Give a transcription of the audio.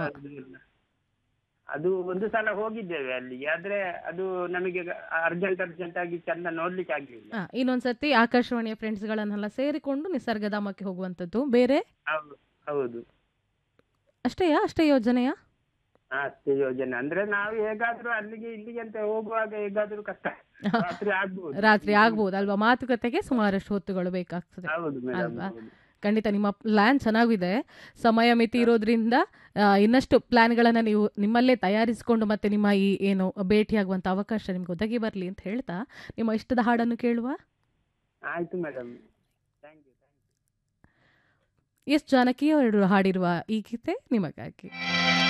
ಹೌದು, ಇಲ್ಲ. ಅದು ಒಂದು ಸಲ ಹೋಗಿದ್ದೇವೆ ಅಲ್ಲಿಗೆ ಆದ್ರೆ ಅದು ನಮಗೆ ಅರ್ಜೆಂಟ್ ಅರ್ಜೆಂಟ್ ಆಗಿ ಚಂದ ನೋಡ್ಲಿಕ್ಕೆ ಆಗ್ಲಿಲ್ಲ ಆ, ಇನ್ನೊಂದ್ಸತಿ ಆಕಾಶವಾಣಿಯ ಫ್ರೆಂಡ್ಸ್ಗಳನ್ನೆಲ್ಲ ಸೇರಿಕೊಂಡು ನಿಸರ್ಗಧಾಮಕ್ಕೆ ಹೋಗುವಂಥದ್ದು ಬೇರೆ ಹೌದು ಹೌದು ಅಷ್ಟೇಯಾ ಅಷ್ಟೇ ಯೋಜನೆಯಾ ಆ, ಅಷ್ಟೇ ಯೋಜನೆ ಅಂದ್ರೆ ನಾವು ಹೇಗಾದ್ರೂ ಅಲ್ಲಿಗೆ ಇಲ್ಲಿಗೆ ಅಂತ ಹೋಗುವಾಗ ಹೇಗಾದ್ರೂ ಕಷ್ಟ ರಾತ್ರಿ ಆಗ್ಬೋದು ರಾತ್ರಿ ಆಗ್ಬೋದು ಅಲ್ವಾ ಮಾತುಕತೆಗೆ ಸುಮಾರಷ್ಟು ಹೊತ್ತುಗಳು ಬೇಕಾಗ್ತದೆ ಹೌದು ಮೇಡಮ್ ಅಲ್ವಾ? ಖಂಡಿತ ನಿಮ್ಮ ಪ್ಲಾನ್ ಚೆನ್ನಾಗಿದೆ ಸಮಯ ಮಿತಿ ಇರೋದ್ರಿಂದ ಆ, ಇನ್ನಷ್ಟು ಪ್ಲಾನ್ಗಳನ್ನು ನೀವು ನಿಮ್ಮಲ್ಲೇ ತಯಾರಿಸಿಕೊಂಡು ಮತ್ತೆ ನಿಮ್ಮ ಈ ಏನು ಭೇಟಿಯಾಗುವಂಥ ಅವಕಾಶ ನಿಮ್ಗೆ ಒದಗಿ ಬರಲಿ ಅಂತ ಹೇಳ್ತಾ ನಿಮ್ಮ ಇಷ್ಟದ ಹಾಡನ್ನು ಕೇಳುವ ಆಯ್ತು madam thank you S Janaki ಅವರು ಹಾಡಿರುವ ಈ ಗೀತೆ ನಿಮಗಾಗಿ